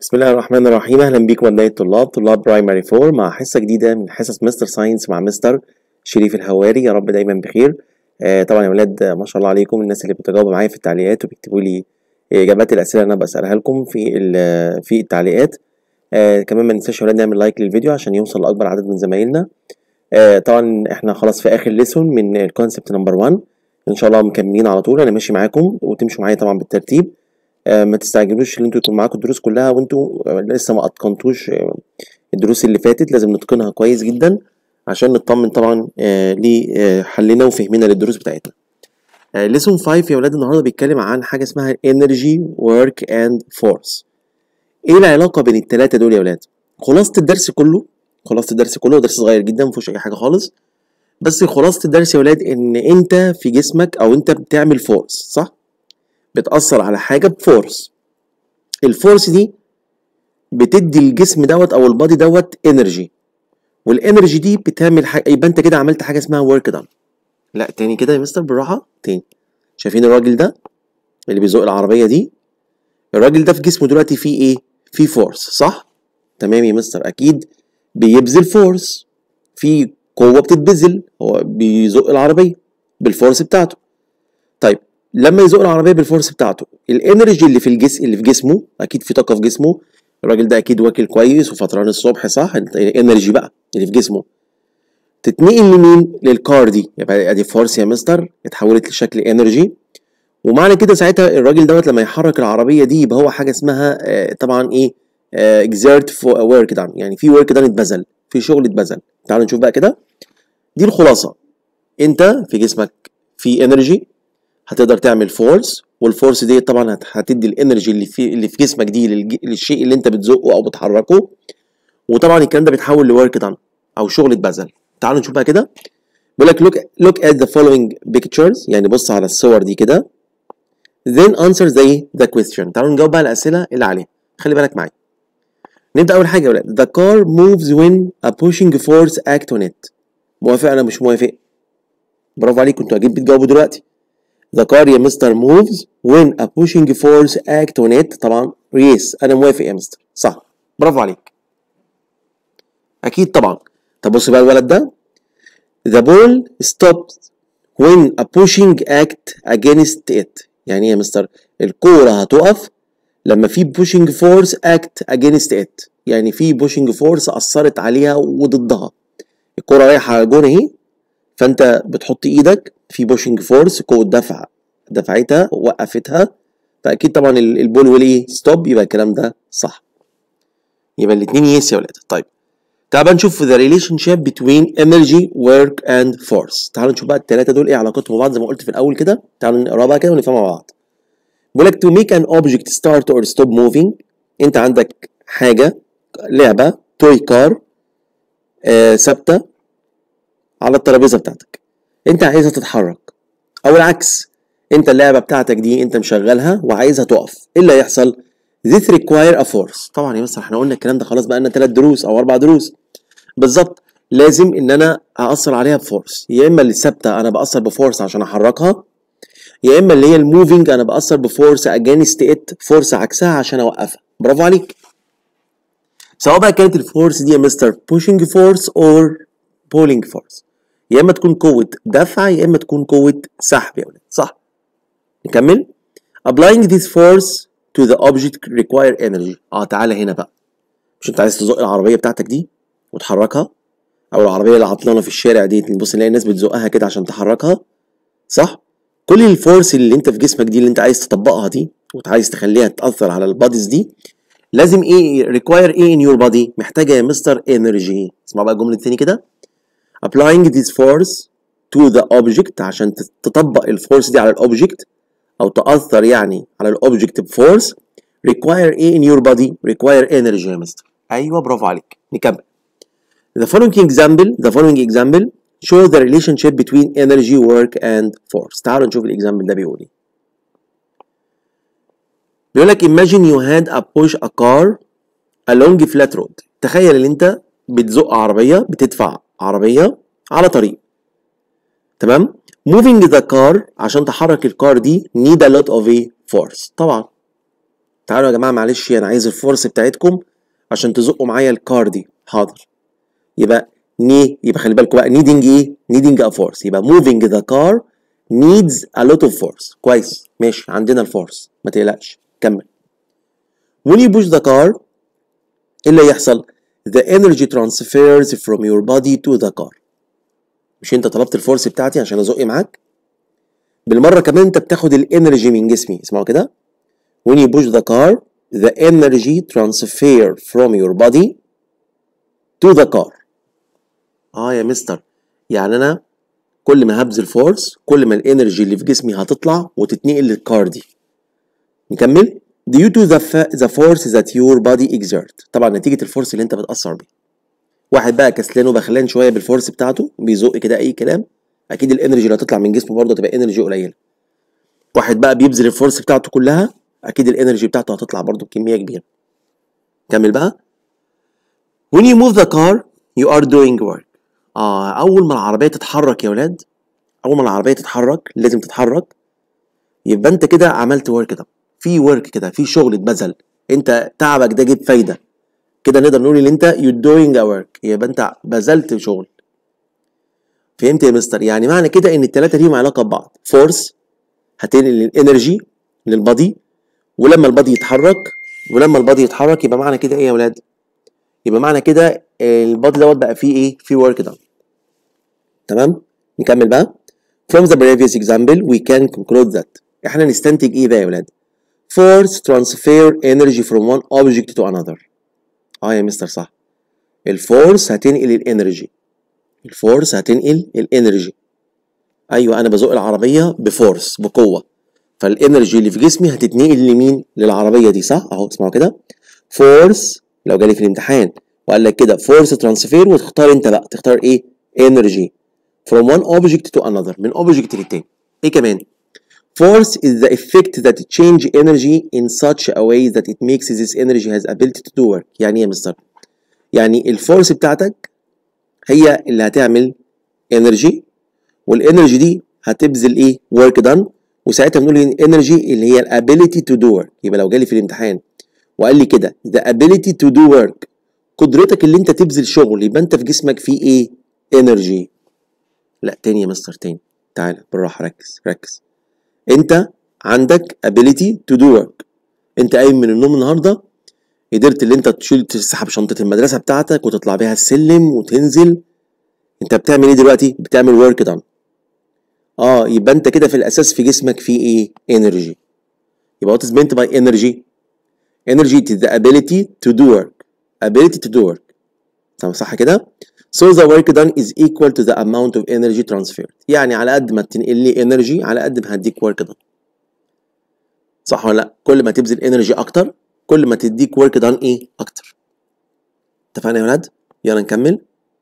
بسم الله الرحمن الرحيم اهلا بيكم ابناء الطلاب طلاب برايمري 4 مع حصه جديده من حصص مستر ساينس مع مستر شريف الهواري يا رب دايما بخير آه طبعا يا ولاد آه، ما شاء الله عليكم الناس اللي بتجاوبوا معايا في التعليقات وبيكتبوا لي اجابات الاسئله اللي انا بسالها لكم في ال- في التعليقات آه كمان ما ننساش يا ولاد نعمل لايك للفيديو عشان يوصل لاكبر عدد من زمايلنا آه طبعا احنا خلاص في اخر ليسون من الكونسبت نمبر 1 ان شاء الله مكملين على طول انا ماشي معاكم وتمشوا معايا طبعا بالترتيب آه، ما تستعجلوش ان انتوا يكون معاكم الدروس كلها وانتوا آه، لسه ما اتقنتوش آه، الدروس اللي فاتت لازم نتقنها كويس جدا عشان نطمن طبعا آه، لحلنا وفهمنا للدروس بتاعتنا ليسون 5 يا ولاد النهارده بيتكلم عن حاجه اسمها energy work and force ايه العلاقه بين الثلاثه دول يا ولاد خلاصه الدرس كله خلاصه الدرس كله درس صغير جدا ما فيهوش اي حاجه خالص بس خلاصه الدرس يا ولاد ان انت في جسمك او انت بتعمل فورس صح بتأثر على حاجة بفورس الفورس دي بتدي الجسم دوت او البادي دوت انرجي والانرجي دي بتعمل حاجة يبقى انت كده عملت حاجة اسمها ورك دان لا تاني كده يا مستر بالراحة تاني شايفين الراجل ده اللي بيزق العربية دي الراجل ده في جسمه دلوقتي فيه ايه فيه فورس صح تمام يا مستر اكيد بيبذل فورس في قوة بتتبذل هو بيزق العربية بالفورس بتاعته طيب لما يزق العربيه بالفورس بتاعته الانرجي اللي في الجسم اللي في جسمه اكيد في طاقه في جسمه الراجل ده اكيد واكل كويس وفطران الصبح صح الانرجي بقى اللي في جسمه تتنقل لمين للكار دي يبقى ادي فورس يا مستر اتحولت لشكل انرجي ومعنى كده ساعتها الراجل دوت لما يحرك العربيه دي يبقى هو حاجه اسمها آه، طبعا ايه اكزيرت ورك دان يعني في ورك دان اتبذل في شغل اتبذل تعالوا نشوف بقى كده دي الخلاصه انت في جسمك في انرجي هتقدر تعمل فورس والفورس دي طبعا هت- هتدي الانرجي اللي في اللي في جسمك دي للج- للشيء اللي انت بتزقه او بتحركه وطبعا الكلام ده بيتحول لورك دان او شغل اتبذل تعالوا نشوف بقى كده بيقول لك look look at the following pictures يعني بص على الصور دي كده then answer the the question تعالوا نجاوب بقى على الاسئله اللي عليها خلي بالك معايا نبدا اول حاجه يا ولاد the car moves when a pushing force act on it موافق انا مش موافق برافو عليكم انتوا اكيد بتجاوبوا دلوقتي The car يا مستر moves when a pushing force act on it طبعا yes انا موافق يا مستر صح برافو عليك اكيد طبعا طب بص بقى الولد ده The ball stops when a pushing act against it يعني ايه يا مستر الكورة هتقف لما في pushing force act against it يعني في pushing force أثرت عليها وضدها الكورة رايحة على جون اهي فانت بتحط ايدك في بوشنج فورس قوه دفع دفعتها وقفتها فاكيد طبعا ال- البول ويل ايه ستوب يبقى الكلام ده صح يبقى الاثنين يس يا ولاد طيب تعال بقى نشوف the relationship between energy work and force تعالوا نشوف بقى الثلاثه دول ايه علاقتهم ببعض زي ما قلت في الاول كده تعالوا نقراها بقى كده ونفهمها مع بعض بيقول لك to make an object start or stop moving انت عندك حاجه لعبه توي كار آه ثابته على الترابيزه بتاعتك انت عايزها تتحرك او العكس انت اللعبه بتاعتك دي انت مشغلها وعايزها تقف ايه اللي هيحصل this require a force طبعا يا مستر احنا قلنا الكلام ده خلاص بقى لنا ثلاث دروس او اربع دروس بالظبط لازم ان انا اثر عليها بفورس يا اما اللي ثابته انا باثر بفورس عشان احركها يا اما اللي هي الموفينج انا باثر بفورس اجينست ات فورس عكسها عشان اوقفها برافو عليك سواء بقى كانت الفورس دي يا مستر pushing force or pulling force يا اما تكون قوه دفع يا اما تكون قوه سحب يا ولاد صح نكمل applying this force to the object require energy اه تعالى هنا بقى مش انت عايز تزق العربيه بتاعتك دي وتحركها او العربيه اللي عطلانه في الشارع دي نبص نلاقي الناس بتزقها كده عشان تحركها صح كل الفورس اللي انت في جسمك دي اللي انت عايز تطبقها دي وعايز تخليها تاثر على الباديز دي لازم ايه require ايه in your body محتاجه يا مستر energy اسمع بقى الجمله التاني كده applying this force to the object عشان تت- تطبق الفورس دي على الاوبجكت او تاثر يعني على الاوبجكت بفورس require ايه in your body require energy يا مستر ايوه برافو عليك نكمل the following example the following example show the relationship between energy work and force تعالوا نشوف الاكزامبل ده بيقول ايه بيقول لك imagine you had a push a car along flat road تخيل ان انت بتزق عربيه بتدفع عربيه على طريق تمام moving the car عشان تحرك الكار دي need a lot of a force طبعا تعالوا يا جماعه معلش انا عايز الفورس بتاعتكم عشان تزقوا معايا الكار دي حاضر يبقى ني يبقى خلي بالكم بقى needing ايه needing a force يبقى moving the car needs a lot of force كويس ماشي عندنا الفورس ما تقلقش كمل when you push the car ايه اللي يحصل the energy transfers from your body to the car مش انت طلبت الفورس بتاعتي عشان ازق معاك بالمره كمان انت بتاخد الانرجي من جسمي اسمعوا كده when you push the car the energy transfer from your body to the car اه يا مستر يعني انا كل ما هبذل فورس كل ما الانرجي اللي في جسمي هتطلع وتتنقل للكار دي نكمل due to the, the force that your body exert طبعا نتيجة الفورس اللي انت بتأثر بيه واحد بقى كسلان وبخلان شوية بالفورس بتاعته بيزق كده أي كلام أكيد الانرجي اللي هتطلع من جسمه برضه تبقى انرجي قليلة واحد بقى بيبذل الفورس بتاعته كلها أكيد الانرجي بتاعته هتطلع برضه بكمية كبيرة كمل بقى when you move the car you are doing work اه اول ما العربيه تتحرك يا ولاد اول ما العربيه تتحرك لازم تتحرك يبقى انت كده عملت ورك ده في ورك كده في شغل اتبذل انت تعبك ده جيب فايده كده نقدر نقول ان انت you doing a work يبقى انت بذلت شغل فهمت يا مستر يعني معنى كده ان الثلاثه ليهم علاقه ببعض فورس هتنقل الانرجي للبادي ولما البادي يتحرك ولما البادي يتحرك يبقى معنى كده ايه يا ولاد يبقى معنى كده البادي دوت بقى فيه ايه فيه ورك دان تمام نكمل بقى from the previous example we can conclude that احنا نستنتج ايه بقى يا ولاد force transfer energy from one object to another اه يا مستر صح الفورس هتنقل الانرجي الفورس هتنقل الانرجي ايوه انا بزق العربيه بفورس بقوه فالانرجي اللي في جسمي هتتنقل لمين للعربيه دي صح اهو اسمعوا كده فورس لو جالي في الامتحان وقال لك كده فورس ترانسفير وتختار انت بقى تختار ايه انرجي from one object to another من object للتاني ايه كمان force is the effect that change energy in such a way that it makes this energy has ability to do work يعني ايه يا مستر يعني الفورس بتاعتك هي اللي هتعمل انرجي والانرجي دي هتبذل ايه work done وساعتها بنقول ان انرجي اللي هي الابيليتي تو دو work يبقى لو جالي في الامتحان وقال لي كده the ability to do work قدرتك اللي انت تبذل شغل يبقى انت في جسمك فيه ايه انرجي لا تاني يا مستر تاني تعالى بالراحه ركز ركز انت عندك ability to do work انت قايم من النوم النهارده قدرت اللي انت تشيل تسحب شنطه المدرسه بتاعتك وتطلع بيها السلم وتنزل انت بتعمل ايه دلوقتي بتعمل ورك دان اه يبقى انت كده في الاساس في جسمك فيه ايه انرجي يبقى what is meant by energy energy is the ability to do work ability to do work تمام صح كده so the work done is equal to the amount of energy transferred يعني على قد ما تنقل لي energy على قد ما هديك work done صح ولا لا كل ما تبذل energy اكتر كل ما تديك work done ايه اكتر اتفقنا يا ولاد يلا نكمل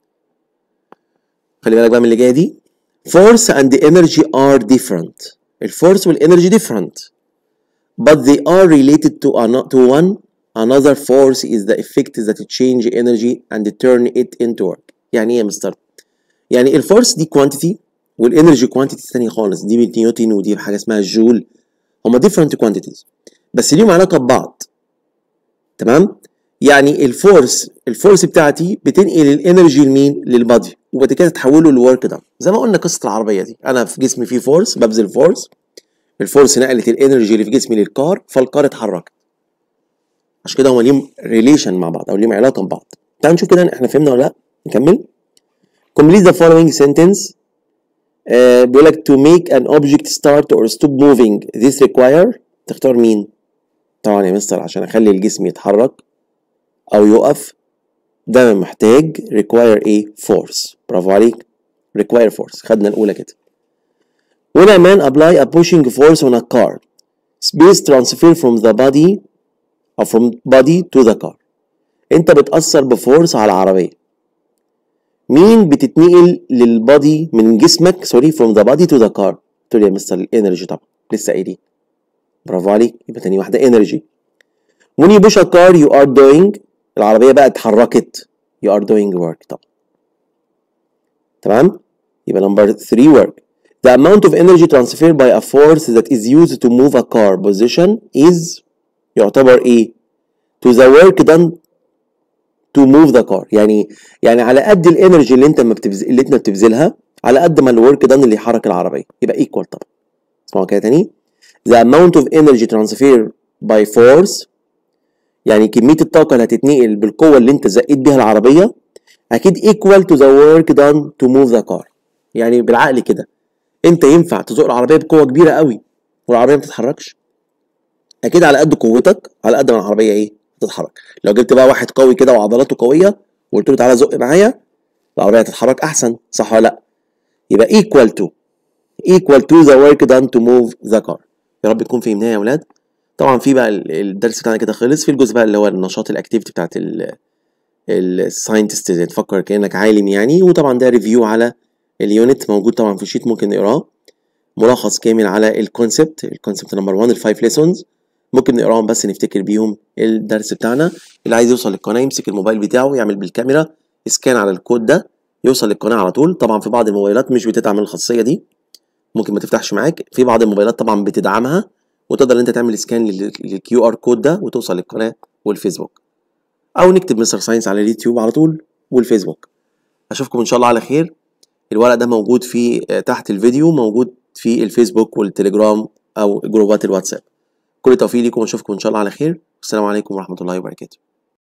خلي بالك بقى من اللي جايه دي force and energy are different الفورس والانرجي different but they are related to, an to one another force is the effect that change energy and turn it into work يعني ايه يا مستر يعني الفورس دي quantity والانرجي quantity تانية خالص دي بالنيوتن ودي بحاجه اسمها الجول هما different quantities بس ليهم علاقه ببعض تمام يعني الفورس الفورس بتاعتي بتنقل الانرجي لمين للبادي وبعد كده تحوله لورك ده زي ما قلنا قصه العربيه دي انا في جسمي فيه فورس ببذل فورس الفورس نقلت الانرجي اللي في جسمي للكار فالكار اتحرك عشان كده هما ليهم ريليشن مع بعض او ليهم علاقه ببعض تعال نشوف كده احنا فهمنا ولا لا نكمل complete the following sentence آه بيقول لك to make an object start or stop moving this require تختار مين طبعا يا مستر عشان اخلي الجسم يتحرك او يقف ده محتاج require ايه force برافو عليك require force خدنا الاولى كده when a man apply a pushing force on a car space transfer from the body or from body to the car انت بتأثر بفورس على العربية مين بتتنقل للبادي من جسمك سوري from the body to the car تقول يا مستر الانرجي طبعا لسه قايلين برافو عليك يبقى تاني واحدة انرجي when you push a car you are doing العربية بقى اتحركت you are doing work طبعا تمام يبقى number 3 work the amount of energy transferred by a force that is used to move a car position is يعتبر ايه to the work done to move the car يعني يعني على قد الانرجي اللي انت ما بتبذل اللي انت بتبذلها على قد ما الورك دان اللي يحرك العربيه يبقى ايكوال طبعا اسمعوا كده تاني the amount of energy transfer by force يعني كميه الطاقه اللي هتتنقل بالقوه اللي انت زقيت بيها العربيه اكيد equal to the work done to move the car يعني بالعقل كده انت ينفع تزق العربيه بقوه كبيره قوي والعربيه ما تتحركش اكيد على قد قوتك على قد ما العربيه ايه تتحرك لو جبت بقى واحد قوي كده وعضلاته قويه وقلت له تعالى زق معايا العربيه هتتحرك احسن صح ولا لا يبقى equal to equal to the work done to move the car يا رب تكون فهمناها يا اولاد طبعا في بقى الدرس بتاعنا كده خلص في الجزء بقى اللي هو النشاط الاكتيفيتي بتاعت الساينتست تفكر كانك عالم يعني وطبعا ده ريفيو على اليونت موجود طبعا في الشيت ممكن نقراه ملخص كامل على الكونسبت الكونسبت نمبر 1 الفايف ليسونز ممكن نقراهم بس نفتكر بيهم الدرس بتاعنا اللي عايز يوصل للقناه يمسك الموبايل بتاعه يعمل بالكاميرا سكان على الكود ده يوصل للقناه على طول طبعا في بعض الموبايلات مش بتدعم الخاصيه دي ممكن ما تفتحش معاك في بعض الموبايلات طبعا بتدعمها وتقدر انت تعمل سكان للكيو ار كود ده وتوصل للقناه والفيسبوك او نكتب مستر ساينس على اليوتيوب على طول والفيسبوك اشوفكم ان شاء الله على خير الورق ده موجود في تحت الفيديو موجود في الفيسبوك والتليجرام او جروبات الواتساب كل التوفيق ليكم واشوفكم ان شاء الله على خير والسلام عليكم ورحمه الله وبركاته